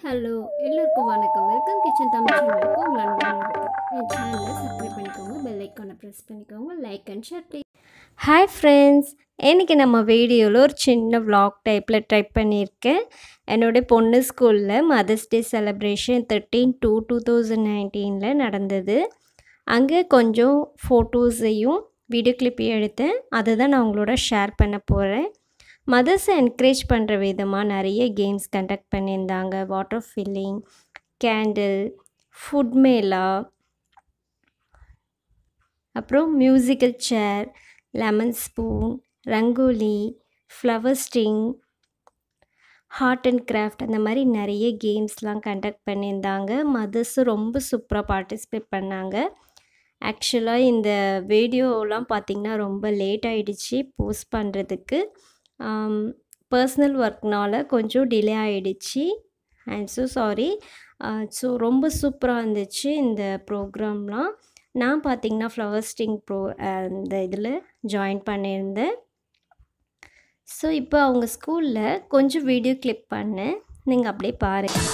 hello எல்லோருக்கும் வணக்கம் welcome kitchen Tamil சேனலுக்கு உங்கள் அன்புடன் வணக்கம் என் சேனலை சப்ஸ்கிரைப் பண்ணிக்கோங்க பெல் ஐக்கானை ப்ரெஸ் பண்ணிக்கோங்க like and share please hi friends இன்றைக்கி நம்ம வீடியோவில் ஒரு சின்ன vlog டைப்பில் ட்ரை பண்ணியிருக்கேன் என்னுடைய பொண்ணு ஸ்கூலில் mother's day celebration thirteen two two thousand நைன்டீனில் நடந்தது அங்கே கொஞ்சம் ஃபோட்டோஸையும் வீடியோ கிளிப்பையும் எடுத்தேன் அதை தான் நான் உங்களோட ஷேர் பண்ண போகிறேன் மதர்ஸை என்கரேஜ் பண்ணுற விதமாக நிறைய கேம்ஸ் கண்டக்ட் பண்ணியிருந்தாங்க water filling candle food mela அப்புறம் musical chair lemon spoon rangoli flower string art and craft அந்த மாதிரி நிறைய கேம்ஸ்லாம் கண்டக்ட் பண்ணியிருந்தாங்க மதர்ஸும் ரொம்ப சூப்பராக பார்ட்டிசிபேட் பண்ணாங்க ஆக்சுவலாக இந்த வீடியோலாம் பார்த்திங்கன்னா ரொம்ப லேட் ஆகிடுச்சு போஸ்ட் பண்ணுறதுக்கு பர்சனல் ஒர்க்னால் கொஞ்சம் டிலே ஆகிடுச்சு ஐம் ஸோ சாரி ஸோ ரொம்ப சூப்பராக இருந்துச்சு இந்த ப்ரோக்ராம்லாம் நான் பார்த்தீங்கன்னா ஃப்ளவர் ஸ்டிங் ப்ரோ இந்த இதில் ஜாயின் பண்ணியிருந்தேன் ஸோ இப்போ அவங்க ஸ்கூலில் கொஞ்சம் வீடியோ கிளிப் பண்ணேன் நீங்கள் அப்படியே பாருங்கள்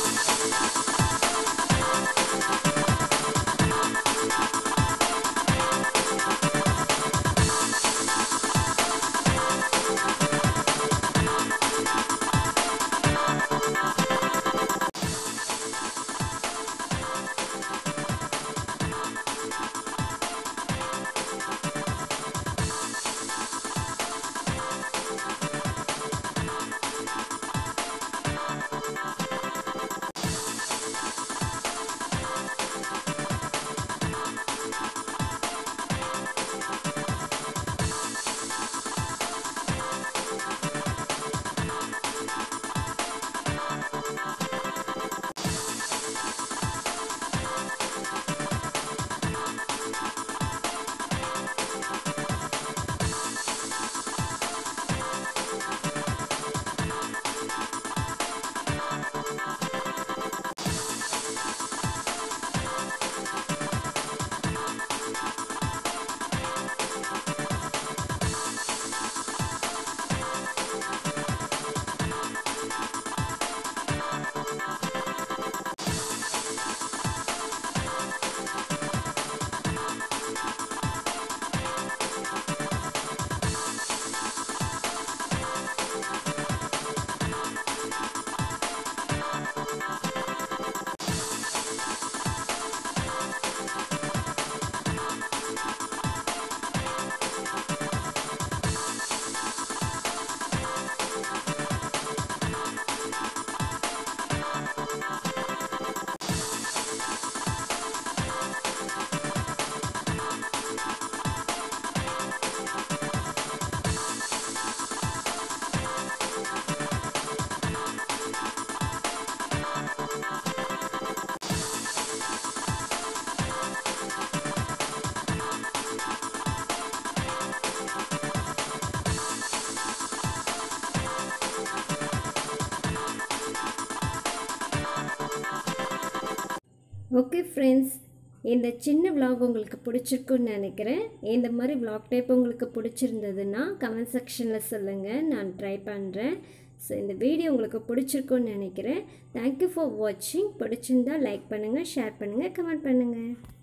ஓகே ஃப்ரெண்ட்ஸ் இந்த சின்ன vlog உங்களுக்கு பிடிச்சிருக்குன்னு நினைக்கிறேன் இந்த மாதிரி vlog டைப் உங்களுக்கு பிடிச்சிருந்ததுன்னா கமெண்ட் செக்ஷனில் சொல்லுங்கள் நான் ட்ரை பண்ணுறேன் ஸோ இந்த வீடியோ உங்களுக்கு பிடிச்சிருக்குன்னு நினைக்கிறேன் தேங்க்யூ ஃபார் வாட்சிங் பிடிச்சிருந்தா லைக் பண்ணுங்கள் ஷேர் பண்ணுங்கள் கமெண்ட் பண்ணுங்கள்